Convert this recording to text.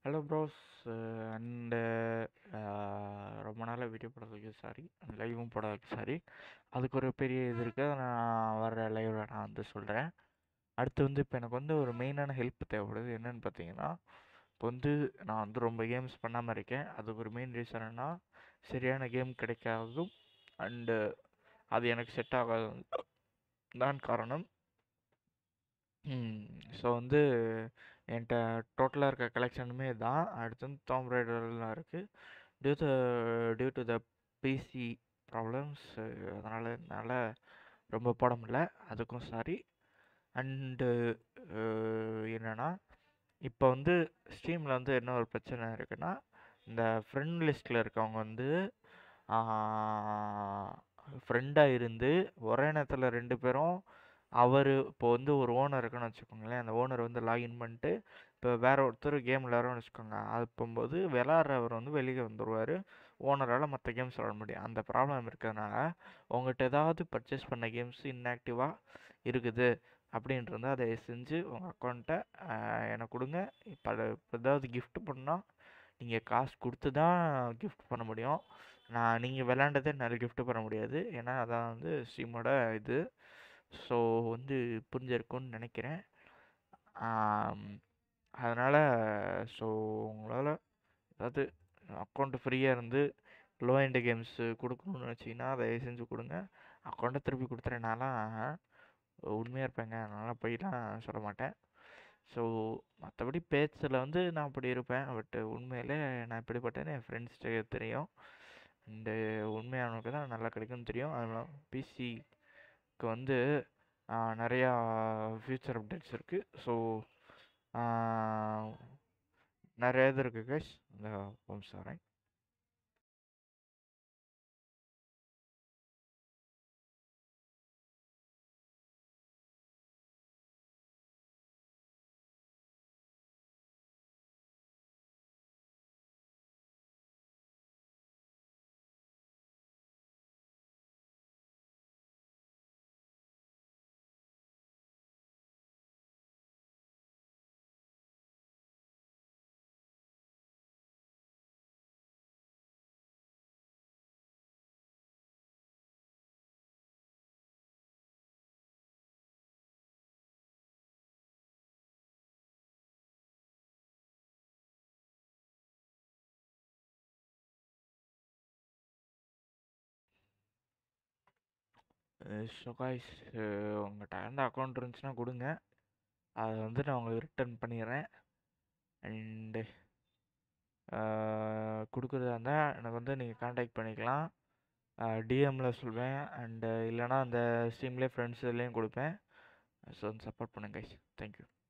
hello pros and ரொம்ப நாளாக video போடுறதுக்கு சாரி லைவும் போடுறதுக்கு சாரி அதுக்கு ஒரு பெரிய இது இருக்குது அதை நான் வர்ற லைவில் நான் வந்து சொல்கிறேன் அடுத்து வந்து இப்போ எனக்கு வந்து ஒரு மெயினான ஹெல்ப் தேவைப்படுது என்னென்னு பார்த்தீங்கன்னா இப்போ வந்து நான் வந்து ரொம்ப கேம்ஸ் பண்ணாமல் இருக்கேன் அதுக்கு ஒரு மெயின் ரீசன் என்னன்னா சரியான கேம் கிடைக்காததும் அண்டு அது எனக்கு செட் ஆகாததும் தான் காரணம் ஸோ வந்து என்கிட்ட டோட்டலாக இருக்க கலெக்ஷனுமே தான் அடுத்து வந்து டாம் ரைடர்லாம் இருக்குது due the due to the PC problems அதனால் என்னால் ரொம்ப போட முடியல அதுக்கும் சாரி அண்டு என்னென்னா இப்போ வந்து ஸ்டீமில் வந்து என்ன ஒரு பிரச்சனை இருக்குன்னா இந்த ஃப்ரெண்ட் லிஸ்ட்டில் இருக்கவங்க வந்து ஃப்ரெண்டாக இருந்து ஒரே நேரத்தில் ரெண்டு பேரும் அவர் இப்போ வந்து ஒரு ஓனர் இருக்குன்னு வச்சுக்கோங்களேன் அந்த ஓனர் வந்து லாகின் பண்ணிட்டு இப்போ வேற ஒருத்தர் கேம் விளாட்றோன்னு வச்சுக்கோங்க அது போகும்போது விளாட்றவர் வந்து வெளியே வந்துடுவார் ஓனரால் மற்ற கேம்ஸ் விளாட முடியும் அந்த ப்ராப்ளம் இருக்கிறதுனால உங்கள்கிட்ட ஏதாவது பர்ச்சேஸ் பண்ண கேம்ஸ் இன்ஆக்டிவாக இருக்குது அப்படின்ட்டு அதை செஞ்சு உங்கள் அக்கௌண்ட்டை எனக்கு கொடுங்க இப்போ ஏதாவது கிஃப்ட் பண்ணால் நீங்கள் காசு கொடுத்து தான் கிஃப்ட் பண்ண முடியும் நான் நீங்கள் விளாண்டதே நிறைய கிஃப்ட் பண்ண முடியாது ஏன்னா அதான் வந்து ஸ்டீமோட இது ஸோ வந்து புரிஞ்சிருக்கும்னு நினைக்கிறேன் அதனால் ஸோ உங்களால் ஏதாவது அக்கௌண்ட்டு ஃப்ரீயாக இருந்து லோ எண்டு கேம்ஸு கொடுக்கணுன்னு நினச்சிங்கன்னா தயவு செஞ்சு கொடுங்க அக்கௌண்ட்டை திருப்பி கொடுத்துறேன் நான்லாம் உண்மையாக இருப்பேங்க அதனால் போய்லாம் சொல்ல மாட்டேன் ஸோ மற்றபடி பேச்சில் வந்து நான் அப்படி இருப்பேன் பட் உண்மையிலே நான் இப்படிப்பட்டேன்னு என் ஃப்ரெண்ட்ஸ்கிட்ட தெரியும் அண்டு உண்மையானவனுக்கு தான் நல்லா கிடைக்கும்னு தெரியும் அதனால் பிசிக்கு வந்து நிறையா ஃபியூச்சர் அப்டேட்ஸ் இருக்குது ஸோ நிறைய இது இருக்குது கைஸ் இந்த ஹோம் சாரேன் ஸோ காய்ஸ் உங்கள்கிட்ட எந்த அக்கௌண்ட் இருந்துச்சுன்னா கொடுங்க அதை வந்து நான் உங்களுக்கு ரிட்டர்ன் பண்ணிடுறேன் அண்டு கொடுக்குறதா இருந்தால் எனக்கு வந்து நீங்கள் காண்டாக்ட் பண்ணிக்கலாம் டிஎம்மில் சொல்வேன் அண்டு இல்லைனா அந்த ஸ்ட்ரீம்லேயே ஃப்ரெண்ட்ஸ் இதுலேயும் கொடுப்பேன் ஸோ வந்து சப்போர்ட் பண்ணுங்க கைஸ் தேங்க்யூ